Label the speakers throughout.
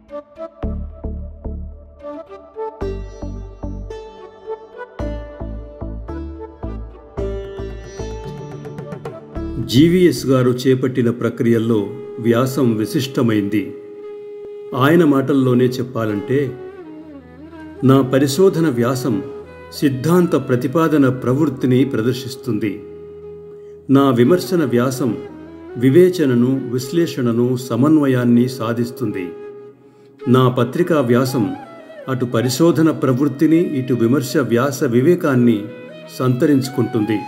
Speaker 1: GVS గారు చేపట్టిన ప్రక్రియల్లో వ్యాసం విశిష్టమైంది ఆయన మాటల్లోనే చెప్పాలంటే నా పరిశోధన వ్యాసం సిద్ధాంత ప్రతిపాదన ప్రవృత్తిని ప్రదర్శిస్తుంది నా విమర్శన వ్యాసం వివేచనను విశ్లేషణను సమన్వయాన్ని సాధిస్తుంది నా పత్రికా వ్యాసం అటు పరిశోధన ప్రవృత్తిని ఇటు విమర్శ వ్యాస వివేకాన్ని సంతరించుకుంటుంది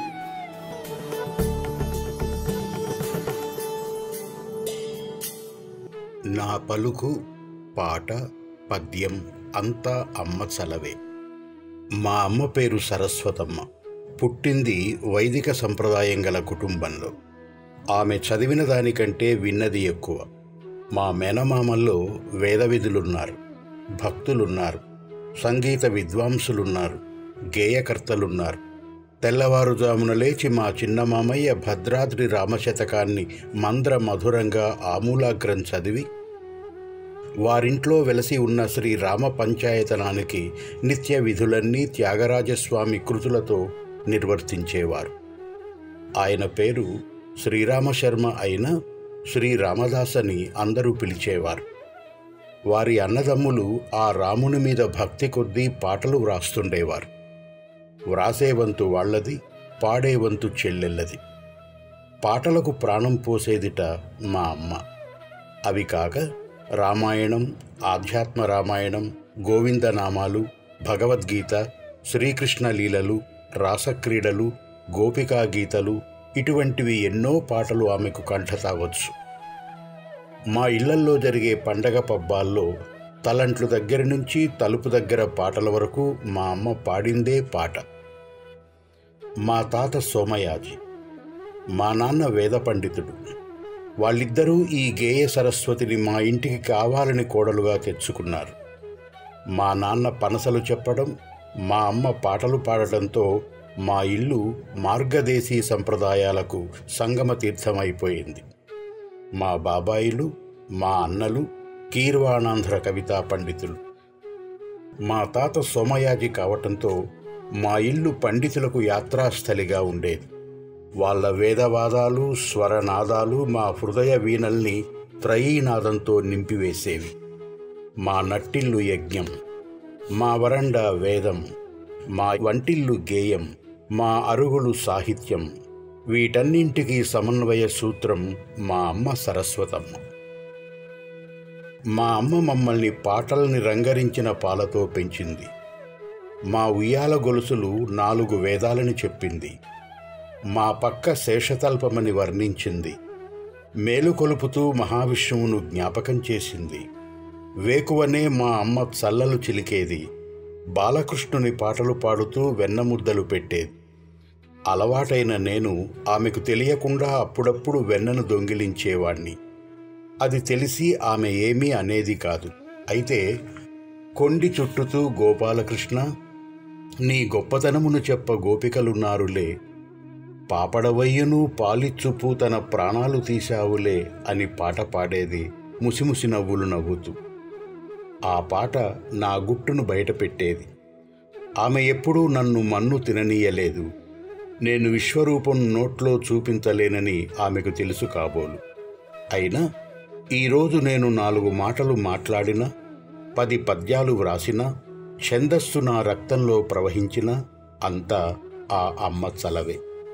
Speaker 2: నా పలుకు పాట పద్యం అంతా అమ్మ చలవే మా అమ్మ పేరు సరస్వతమ్మ పుట్టింది వైదిక సంప్రదాయం గల కుటుంబంలో ఆమె చదివిన దానికంటే విన్నది ఎక్కువ మా మేనమామల్లో వేదవిధులున్నారు భక్తులున్నారు సంగీత విద్వాంసులున్నారు గేయకర్తలున్నారు తెల్లవారుజామున లేచి మా చిన్న మామయ్య భద్రాద్రి రామశతకాన్ని మంద్ర మధురంగా ఆమూలాగ్రం చదివి వారింట్లో వెలసి ఉన్న శ్రీ రామ పంచాయతనానికి నిత్య విధులన్నీ త్యాగరాజస్వామి కృతులతో నిర్వర్తించేవారు ఆయన పేరు శ్రీరామశర్మ అయిన శ్రీ రామదాసని అందరూ పిలిచేవారు వారి అన్నదమ్ములు ఆ రాముని మీద భక్తి కొద్దీ పాటలు వ్రాస్తుండేవారు వ్రాసే వంతు వాళ్లది పాడే వంతు చెల్లెళ్ళది పాటలకు ప్రాణం పోసేదిట మా అమ్మ అవి కాక రామాయణం ఆధ్యాత్మ రామాయణం గోవిందనామాలు భగవద్గీత శ్రీకృష్ణ లీలలు రాసక్రీడలు గోపికా గీతలు ఇటువంటివి ఎన్నో పాటలు ఆమెకు కంఠతావచ్చు మా ఇళ్లల్లో జరిగే పండగ పబ్బాల్లో తలంట్లు దగ్గర నుంచి తలుపు దగ్గర పాటల వరకు మా అమ్మ పాడిందే పాట మా తాత సోమయాజి మా నాన్న వేద పండితుడు వాళ్ళిద్దరూ ఈ గేయ సరస్వతిని మా ఇంటికి కావాలని కోడలుగా తెచ్చుకున్నారు మా నాన్న పనసలు చెప్పడం మా అమ్మ పాటలు పాడటంతో మా ఇల్లు మార్గదేశీ సంప్రదాయాలకు సంగమ తీర్థమైపోయింది మా బాబాయిలు మా అన్నలు కీర్వాణాంధ్ర కవితా పండితులు మా తాత సోమయాజి కావటంతో మా ఇల్లు పండితులకు యాత్రాస్థలిగా ఉండేది వాళ్ళ వేదవాదాలు స్వరనాదాలు మా హృదయ వీణల్ని త్రయీనాదంతో నింపివేసేవి మా నట్టిల్లు యజ్ఞం మా వరండా వేదం మా వంటిల్లు గేయం మా అరుగులు సాహిత్యం వీటన్నింటికీ సమన్వయ సూత్రం మా అమ్మ సరస్వతమ్మ మా అమ్మ మమ్మల్ని పాటల్ని రంగరించిన పాలతో పెంచింది మా ఉయ్యాల గొలుసులు నాలుగు వేదాలని చెప్పింది మా పక్క శేషతల్పమని వర్ణించింది మేలుకొలుపుతూ మహావిష్ణువును జ్ఞాపకం చేసింది వేకువనే మా అమ్మ చల్లలు చిలికేది బాలకృష్ణుని పాటలు పాడుతూ వెన్నముద్దలు పెట్టేది అలవాటైన నేను ఆమెకు తెలియకుండా అప్పుడప్పుడు వెన్నను దొంగిలించేవాణ్ణి అది తెలిసి ఆమె ఏమీ అనేది కాదు అయితే కొండి చుట్టుతూ గోపాలకృష్ణ నీ గొప్పతనమును చెప్ప గోపికలున్నారులే పాపడవయ్యను పాలిచ్చుపు తన ప్రాణాలు తీశావులే అని పాట పాడేది ముసిముసి నవ్వులు నవ్వుతూ ఆ పాట నా గుట్టును బయటపెట్టేది ఆమె ఎప్పుడూ నన్ను మన్ను తిననీయలేదు నేను విశ్వరూపం నోట్లో చూపించలేనని ఆమెకు తెలుసు కాబోలు అయినా ఈరోజు నేను నాలుగు మాటలు మాట్లాడినా పది పద్యాలు వ్రాసినా ఛందస్సు నా రక్తంలో ప్రవహించిన అంతా ఆ అమ్మ చలవే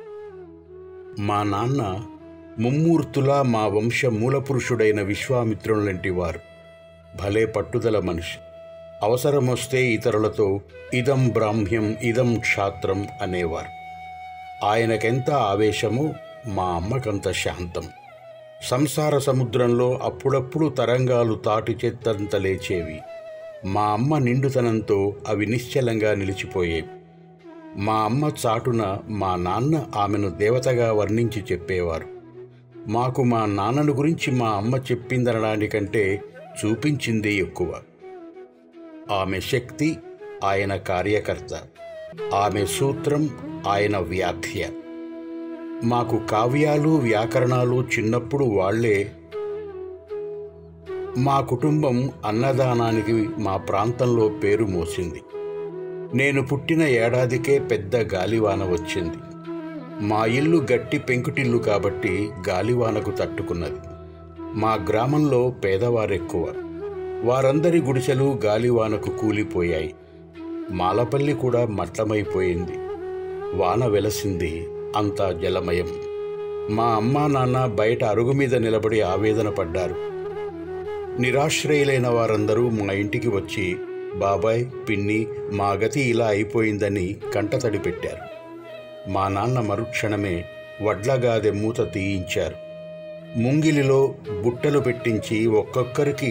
Speaker 2: మా నాన్న ముమ్మూర్తులా మా వంశ మూలపురుషుడైన విశ్వామిత్రులంటి వారు భలే పట్టుదల మనిషి అవసరమొస్తే ఇతరులతో ఇదం బ్రాహ్మ్యం ఇదం క్షాత్రం అనేవారు ఆయనకెంత ఆవేశమో మా అమ్మకంత శాంతం సంసార సముద్రంలో అప్పుడప్పుడు తరంగాలు తాటి చెత్తంత లేచేవి మా అమ్మ నిండుతనంతో అవి నిశ్చలంగా నిలిచిపోయేవి మా అమ్మ చాటున మా నాన్న ఆమెను దేవతగా వర్ణించి చెప్పేవారు మాకు మా నాన్నను గురించి మా అమ్మ చెప్పిందనడానికంటే చూపించిందే ఎక్కువ ఆమె శక్తి ఆయన కార్యకర్త ఆమె సూత్రం ఆయన వ్యాఖ్య మాకు కావ్యాలు వ్యాకరణాలు చిన్నప్పుడు వాళ్లే మా కుటుంబం అన్నదానానికి మా ప్రాంతంలో పేరు మోసింది నేను పుట్టిన ఏడాదికే పెద్ద గాలివాన వచ్చింది మా ఇల్లు గట్టి పెంకుటిల్లు కాబట్టి గాలివానకు తట్టుకున్నది మా గ్రామంలో పేదవారెక్కువ వారందరి గుడిసెలు గాలివానకు కూలిపోయాయి మాలపల్లి కూడా మట్టమైపోయింది వాన వెలసింది అంతా జలమయం మా అమ్మా నాన్న బయట అరుగు మీద నిలబడి ఆవేదన పడ్డారు నిరాశ్రయులైన వారందరూ మా ఇంటికి వచ్చి బాబాయ్ పిన్ని మా గతి ఇలా అయిపోయిందని కంటతడి పెట్టారు మా నాన్న మరుక్షణమే వడ్లగాదె మూత తీయించారు ముంగిలిలో బుట్టలు పెట్టించి ఒక్కొక్కరికి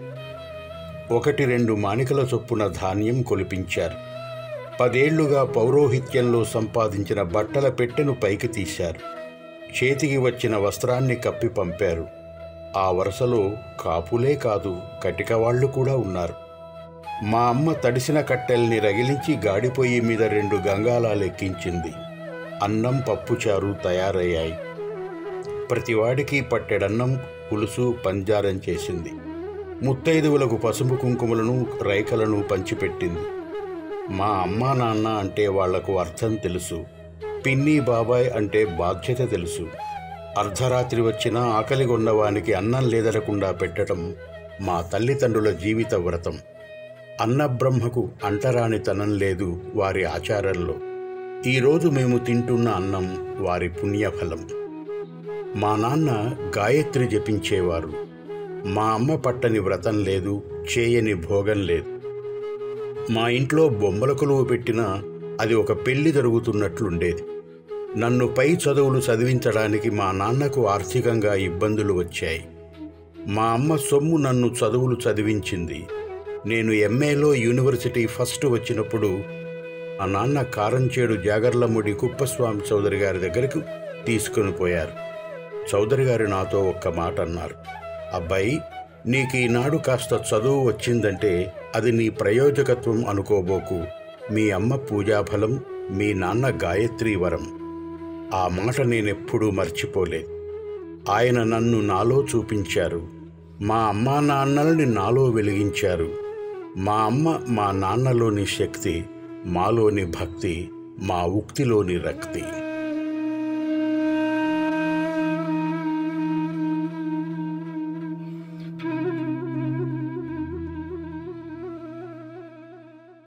Speaker 2: ఒకటి రెండు మాణికల చొప్పున ధాన్యం కొలిపించారు పదేళ్లుగా పౌరోహిత్యంలో సంపాదించిన బట్టల పెట్టెను పైకి తీశారు చేతికి వచ్చిన వస్త్రాన్ని కప్పి పంపారు ఆ వరుసలో కాపులే కాదు కటికవాళ్లు కూడా ఉన్నారు మా అమ్మ తడిసిన కట్టెల్ని రగిలించి గాడిపొయ్యి మీద రెండు గంగాలాలు ఎక్కించింది అన్నం పప్పుచారు తయారయ్యాయి ప్రతివాడికి పట్టెడన్నం పులుసు పంజారం చేసింది ముత్తైదువులకు పసుపు కుంకుమలను రైకలను పంచిపెట్టింది మా అమ్మా నాన్న అంటే వాళ్లకు అర్థం తెలుసు పిన్ని బాబాయ్ అంటే బాధ్యత తెలుసు అర్ధరాత్రి వచ్చినా ఆకలిగొన్నవానికి అన్నం లేదనకుండా పెట్టడం మా తల్లిదండ్రుల జీవిత వ్రతం అన్నబ్రహ్మకు అంటరానితనం లేదు వారి ఆచారంలో ఈరోజు మేము తింటున్న అన్నం వారి పుణ్యఫలం మా నాన్న గాయత్రి జపించేవారు మా అమ్మ పట్టని వ్రతం లేదు చేయని భోగం లేదు మా ఇంట్లో బొమ్మల కొలువు పెట్టినా అది ఒక పెళ్లి జరుగుతున్నట్లుండేది నన్ను పై చదువులు చదివించడానికి మా నాన్నకు ఆర్థికంగా ఇబ్బందులు వచ్చాయి మా అమ్మ సొమ్ము నన్ను చదువులు చదివించింది నేను ఎంఏలో యూనివర్సిటీ ఫస్ట్ వచ్చినప్పుడు మా నాన్న కారంచేడు జాగర్లముడి కుప్పస్వామి చౌదరి గారి దగ్గరకు తీసుకుని పోయారు చౌదరి గారు నాతో ఒక్క మాట అన్నారు అబ్బాయి నీకు ఈనాడు కాస్త చదువు వచ్చిందంటే అది నీ ప్రయోజకత్వం అనుకోబోకు మీ అమ్మ పూజాఫలం మీ నాన్న గాయత్రీ వరం ఆ మాట నేనెప్పుడూ మర్చిపోలేదు ఆయన నన్ను నాలో చూపించారు మా అమ్మా నాన్నల్ని నాలో వెలిగించారు మా అమ్మ మా నాన్నలోని శక్తి మాలోని భక్తి మా ఉక్తిలోని రక్తి